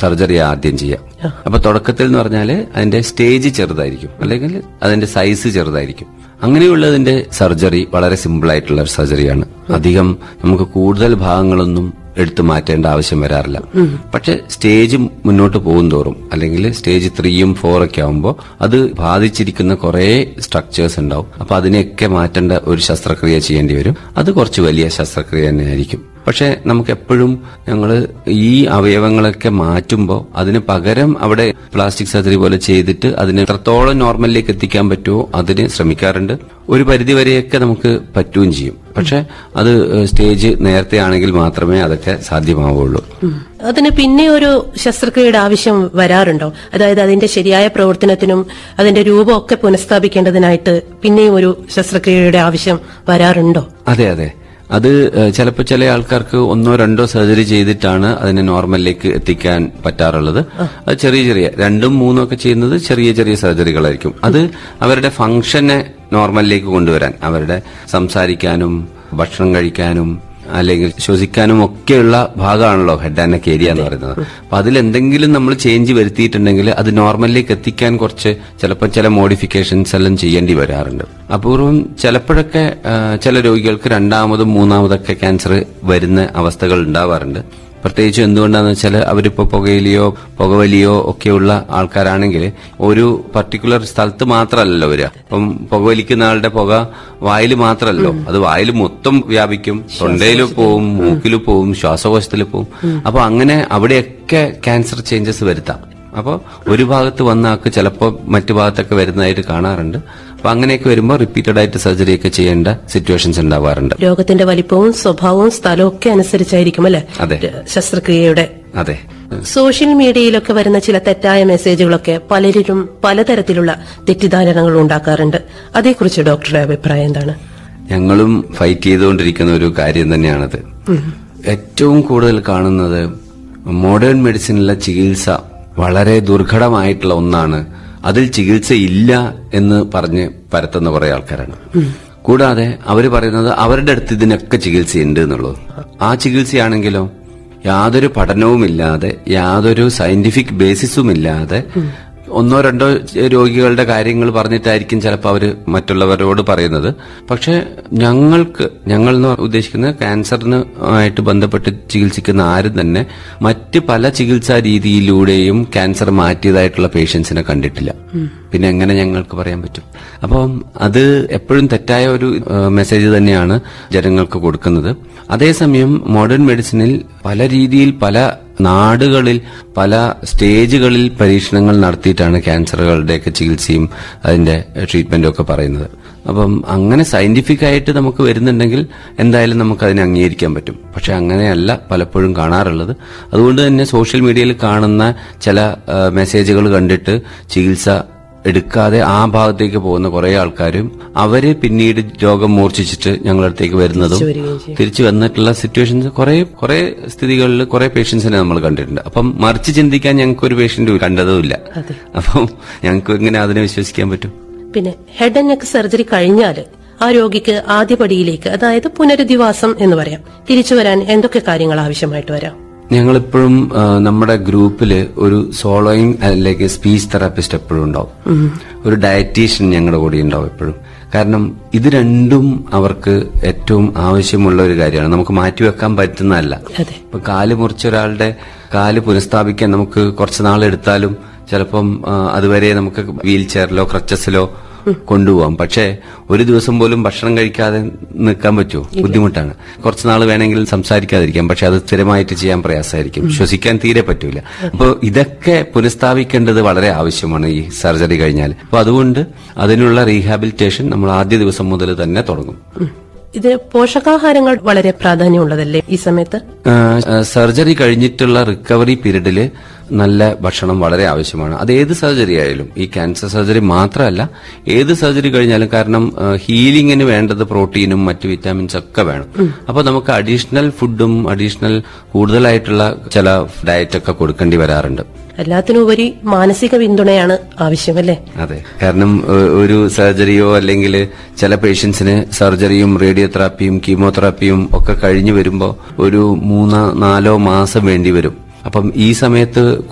Surgery ആദ്യം ചെയ്യാം അപ്പൊ തുടക്കത്തിൽ എന്ന് പറഞ്ഞാല് അതിന്റെ സ്റ്റേജ് ചെറുതായിരിക്കും അല്ലെങ്കിൽ അതിന്റെ സൈസ് ചെറുതായിരിക്കും അങ്ങനെയുള്ളതിന്റെ സർജറി വളരെ സിമ്പിൾ ആയിട്ടുള്ള ഒരു സർജറിയാണ് അധികം നമുക്ക് കൂടുതൽ ഭാഗങ്ങളൊന്നും എടുത്തു മാറ്റേണ്ട ആവശ്യം വരാറില്ല പക്ഷെ സ്റ്റേജ് മുന്നോട്ട് പോകും തോറും അല്ലെങ്കിൽ സ്റ്റേജ് ത്രീയും ഫോർ ഒക്കെ ആവുമ്പോൾ അത് ബാധിച്ചിരിക്കുന്ന കുറെ സ്ട്രക്ചേഴ്സ് ഉണ്ടാവും അപ്പൊ അതിനെയൊക്കെ മാറ്റേണ്ട ഒരു ശസ്ത്രക്രിയ ചെയ്യേണ്ടി വരും അത് കുറച്ച് വലിയ ശസ്ത്രക്രിയ തന്നെയായിരിക്കും പക്ഷെ നമുക്ക് എപ്പോഴും ഞങ്ങൾ ഈ അവയവങ്ങളൊക്കെ മാറ്റുമ്പോൾ അതിന് പകരം അവിടെ പ്ലാസ്റ്റിക് സർജറി പോലെ ചെയ്തിട്ട് അതിനെ എത്രത്തോളം നോർമലിലേക്ക് എത്തിക്കാൻ പറ്റുമോ അതിന് ശ്രമിക്കാറുണ്ട് ഒരു പരിധി വരെയൊക്കെ നമുക്ക് പറ്റുകയും ചെയ്യും പക്ഷെ അത് സ്റ്റേജ് നേരത്തെ ആണെങ്കിൽ മാത്രമേ അതൊക്കെ സാധ്യമാവുള്ളൂ അതിന് പിന്നെ ഒരു ശസ്ത്രക്രിയയുടെ ആവശ്യം വരാറുണ്ടോ അതായത് അതിന്റെ ശരിയായ പ്രവർത്തനത്തിനും അതിന്റെ രൂപമൊക്കെ പുനഃസ്ഥാപിക്കേണ്ടതിനായിട്ട് പിന്നെയും ഒരു ശസ്ത്രക്രിയയുടെ ആവശ്യം വരാറുണ്ടോ അതെ അതെ അത് ചിലപ്പോൾ ചില ആൾക്കാർക്ക് ഒന്നോ രണ്ടോ സർജറി ചെയ്തിട്ടാണ് അതിനെ നോർമലിലേക്ക് എത്തിക്കാൻ പറ്റാറുള്ളത് അത് ചെറിയ ചെറിയ രണ്ടും മൂന്നും ഒക്കെ ചെയ്യുന്നത് ചെറിയ ചെറിയ സർജറികളായിരിക്കും അത് അവരുടെ ഫംഗ്ഷനെ നോർമലിലേക്ക് കൊണ്ടുവരാൻ അവരുടെ സംസാരിക്കാനും ഭക്ഷണം കഴിക്കാനും അല്ലെങ്കിൽ ശ്വസിക്കാനും ഒക്കെയുള്ള ഭാഗമാണല്ലോ ഹെഡ് ആൻഡ് നെക്ക് ഏരിയ എന്ന് പറയുന്നത് അപ്പൊ അതിൽ എന്തെങ്കിലും നമ്മൾ ചേഞ്ച് വരുത്തിയിട്ടുണ്ടെങ്കിൽ അത് നോർമലിലേക്ക് എത്തിക്കാൻ കുറച്ച് ചിലപ്പോൾ ചില മോഡിഫിക്കേഷൻസ് എല്ലാം ചെയ്യേണ്ടി വരാറുണ്ട് അപൂർവം ചിലപ്പോഴൊക്കെ ആ, ചില രോഗികൾക്ക് രണ്ടാമതും മൂന്നാമതൊക്കെ ക്യാൻസർ വരുന്ന അവസ്ഥകൾ ഉണ്ടാവാറുണ്ട് പ്രത്യേകിച്ച് എന്തുകൊണ്ടാന്ന് വെച്ചാൽ അവരിപ്പോ പുകയിലെയോ പുകവലിയോ ഒക്കെയുള്ള ആൾക്കാരാണെങ്കിൽ ഒരു പർട്ടിക്കുലർ സ്ഥലത്ത് മാത്രമല്ലല്ലോ വരിക അപ്പം പുകവലിക്കുന്ന ആളുടെ പുക വായിൽ മാത്രമല്ലോ അത് വായിൽ മൊത്തം വ്യാപിക്കും തൊണ്ടയിൽ പോവും മൂക്കിൽ പോവും ശ്വാസകോശത്തിൽ പോവും അപ്പൊ അങ്ങനെ അവിടെയൊക്കെ ക്യാൻസർ ചേഞ്ചസ് വരുത്താം അപ്പോൾ ഒരു ഭാഗത്ത് വന്ന ആൾക്ക് ചിലപ്പോൾ മറ്റു ഭാഗത്തൊക്കെ വരുന്നതായിട്ട് കാണാറുണ്ട് അപ്പൊ അങ്ങനെയൊക്കെ വരുമ്പോൾ റിപ്പീറ്റഡ് ആയിട്ട് സർജറി ഒക്കെ ചെയ്യേണ്ട സിറ്റുവേഷൻസ് ഉണ്ടാവാറുണ്ട് രോഗത്തിന്റെ വലിപ്പവും സ്വഭാവവും സ്ഥലവും ഒക്കെ അനുസരിച്ചായിരിക്കും അല്ലെ അതെ. ശസ്ത്രക്രിയയുടെ അതെ സോഷ്യൽ മീഡിയയിലൊക്കെ വരുന്ന ചില തെറ്റായ മെസ്സേജുകളൊക്കെ പലരിലും പലതരത്തിലുള്ള തെറ്റിദ്ധാരണകൾ ഉണ്ടാക്കാറുണ്ട് അതേക്കുറിച്ച് ഡോക്ടറുടെ അഭിപ്രായം എന്താണ് ഞങ്ങളും ഫൈറ്റ് ചെയ്തുകൊണ്ടിരിക്കുന്ന ഒരു കാര്യം തന്നെയാണത് ഏറ്റവും കൂടുതൽ കാണുന്നത് മോഡേൺ മെഡിസിനിലെ ചികിത്സ വളരെ ദുർഘടമായിട്ടുള്ള ഒന്നാണ് അതിൽ ചികിത്സ ഇല്ല എന്ന് പറഞ്ഞ് പരത്തുന്ന കുറെ ആൾക്കാരാണ് കൂടാതെ അവർ പറയുന്നത് അവരുടെ അടുത്ത് ഇതിനൊക്കെ ചികിത്സയുണ്ട് എന്നുള്ളത് ആ ചികിത്സയാണെങ്കിലോ യാതൊരു പഠനവുമില്ലാതെ യാതൊരു സയന്റിഫിക് ബേസിസും ഇല്ലാതെ ഒന്നോ രണ്ടോ രോഗികളുടെ കാര്യങ്ങൾ പറഞ്ഞിട്ടായിരിക്കും ചിലപ്പോൾ അവർ മറ്റുള്ളവരോട് പറയുന്നത് പക്ഷെ ഞങ്ങൾക്ക് ഞങ്ങൾ എന്ന് ഉദ്ദേശിക്കുന്നത് ക്യാൻസറിന് ആയിട്ട് ബന്ധപ്പെട്ട് ചികിത്സിക്കുന്ന ആരും തന്നെ മറ്റ് പല ചികിത്സാ രീതിയിലൂടെയും ക്യാൻസർ മാറ്റിയതായിട്ടുള്ള പേഷ്യൻസിനെ കണ്ടിട്ടില്ല പിന്നെ എങ്ങനെ ഞങ്ങൾക്ക് പറയാൻ പറ്റും അപ്പം അത് എപ്പോഴും തെറ്റായ ഒരു മെസ്സേജ് തന്നെയാണ് ജനങ്ങൾക്ക് കൊടുക്കുന്നത് അതേസമയം മോഡേൺ മെഡിസിനിൽ പല രീതിയിൽ പല നാടുകളിൽ പല സ്റ്റേജുകളിൽ പരീക്ഷണങ്ങൾ നടത്തിയിട്ടാണ് ക്യാൻസറുകളുടെയൊക്കെ ചികിത്സയും അതിന്റെ ട്രീറ്റ്മെന്റും ഒക്കെ പറയുന്നത് അപ്പം അങ്ങനെ സയന്റിഫിക് ആയിട്ട് നമുക്ക് വരുന്നുണ്ടെങ്കിൽ എന്തായാലും നമുക്ക് അതിനെ അംഗീകരിക്കാൻ പറ്റും പക്ഷെ അങ്ങനെയല്ല പലപ്പോഴും കാണാറുള്ളത് അതുകൊണ്ട് തന്നെ സോഷ്യൽ മീഡിയയിൽ കാണുന്ന ചില ആ, മെസ്സേജുകൾ കണ്ടിട്ട് ചികിത്സ എടുക്കാതെ ആ ഭാഗത്തേക്ക് പോകുന്ന കുറെ ആൾക്കാരും അവര് പിന്നീട് രോഗം മൂർച്ഛിച്ചിട്ട് ഞങ്ങളുടെ അടുത്തേക്ക് വരുന്നതും വരികയും ചെയ്യും. തിരിച്ചു വന്നിട്ടുള്ള സിറ്റുവേഷൻസ് കുറെ കുറെ സ്ഥിതികളിൽ കുറെ പേഷ്യൻസിനെ നമ്മൾ കണ്ടിട്ടുണ്ട് അപ്പം മറിച്ച് ചിന്തിക്കാൻ ഞങ്ങൾക്ക് ഒരു പേഷ്യന്റ് കണ്ടതുമില്ല അതെ. അപ്പം ഞങ്ങൾക്ക് എങ്ങനെ അതിനെ വിശ്വസിക്കാൻ പറ്റും പിന്നെ ഹെഡ് ആൻഡ് നെക്ക് സർജറി കഴിഞ്ഞാൽ ആ രോഗിക്ക് ആദ്യപടിയിലേക്ക് അതായത് പുനരധിവാസം എന്ന് പറയാം തിരിച്ചു വരാൻ എന്തൊക്കെ കാര്യങ്ങൾ ആവശ്യമായിട്ട് വരാം ഞങ്ങളിപ്പോഴും ആ, നമ്മുടെ ഗ്രൂപ്പില് ഒരു സോളോയിങ് അല്ലെങ്കിൽ സ്പീച്ച് തെറാപ്പിസ്റ്റ് എപ്പോഴും ഉണ്ടാവും ഒരു ഡയറ്റീഷ്യൻ ഞങ്ങളുടെ കൂടെ ഉണ്ടാവും എപ്പോഴും കാരണം ഇത് രണ്ടും അവർക്ക് ഏറ്റവും ആവശ്യമുള്ള ഒരു കാര്യമാണ് നമുക്ക് മാറ്റിവെക്കാൻ പറ്റുന്നതല്ല അതെ ഇപ്പൊ കാല് മുറിച്ച ഒരാളുടെ കാല് പുനഃസ്ഥാപിക്കാൻ നമുക്ക് കുറച്ച് നാളെടുത്താലും ചിലപ്പം ആ, അതുവരെ നമുക്ക് വീൽ ചെയറിലോ ക്രച്ചസിലോ കൊണ്ടുപോകാം പക്ഷേ ഒരു ദിവസം പോലും ഭക്ഷണം കഴിക്കാതെ നിൽക്കാൻ പറ്റുമോ ബുദ്ധിമുട്ടാണ് കുറച്ച് നാൾ വേണമെങ്കിൽ സംസാരിക്കാതിരിക്കാം പക്ഷെ അത് സ്ഥിരമായിട്ട് ചെയ്യാൻ പ്രയാസമായിരിക്കും ശ്വസിക്കാൻ തീരെ പറ്റൂല അപ്പോൾ ഇതൊക്കെ പുനഃസ്ഥാപിക്കേണ്ടത് വളരെ ആവശ്യമാണ് ഈ സർജറി കഴിഞ്ഞാൽ അപ്പൊ അതുകൊണ്ട് അതിനുള്ള റീഹാബിലിറ്റേഷൻ നമ്മൾ ആദ്യ ദിവസം മുതൽ തന്നെ തുടങ്ങും ഇത് പോഷകാഹാരങ്ങൾ വളരെ പ്രാധാന്യമുള്ളതല്ലേ ഈ സമയത്ത് സർജറി കഴിഞ്ഞിട്ടുള്ള റിക്കവറി പീരീഡില് നല്ല ഭക്ഷണം വളരെ ആവശ്യമാണ് അത് ഏത് സർജറി ആയാലും ഈ ക്യാൻസർ സർജറി മാത്രമല്ല ഏത് സർജറി കഴിഞ്ഞാലും കാരണം ഹീലിംഗിന് വേണ്ടത് പ്രോട്ടീനും മറ്റ് വിറ്റാമിൻസ് ഒക്കെ വേണം അപ്പൊ നമുക്ക് അഡീഷണൽ ഫുഡും അഡീഷണൽ കൂടുതലായിട്ടുള്ള ചില ഡയറ്റ് ഒക്കെ കൊടുക്കേണ്ടി വരാറുണ്ട് എല്ലാത്തിനുപരി മാനസിക പിന്തുണയാണ് ആവശ്യമല്ലേ അതെ കാരണം ഏഹ്, ഒരു സർജറിയോ അല്ലെങ്കിൽ ചില പേഷ്യൻസിന് സർജറിയും റേഡിയോതെറാപ്പിയും കീമോതെറാപ്പിയും ഒക്കെ കഴിഞ്ഞു വരുമ്പോൾ ഒരു മൂന്നോ നാലോ മാസം വേണ്ടി വരും അപ്പം ഈ സമയത്ത്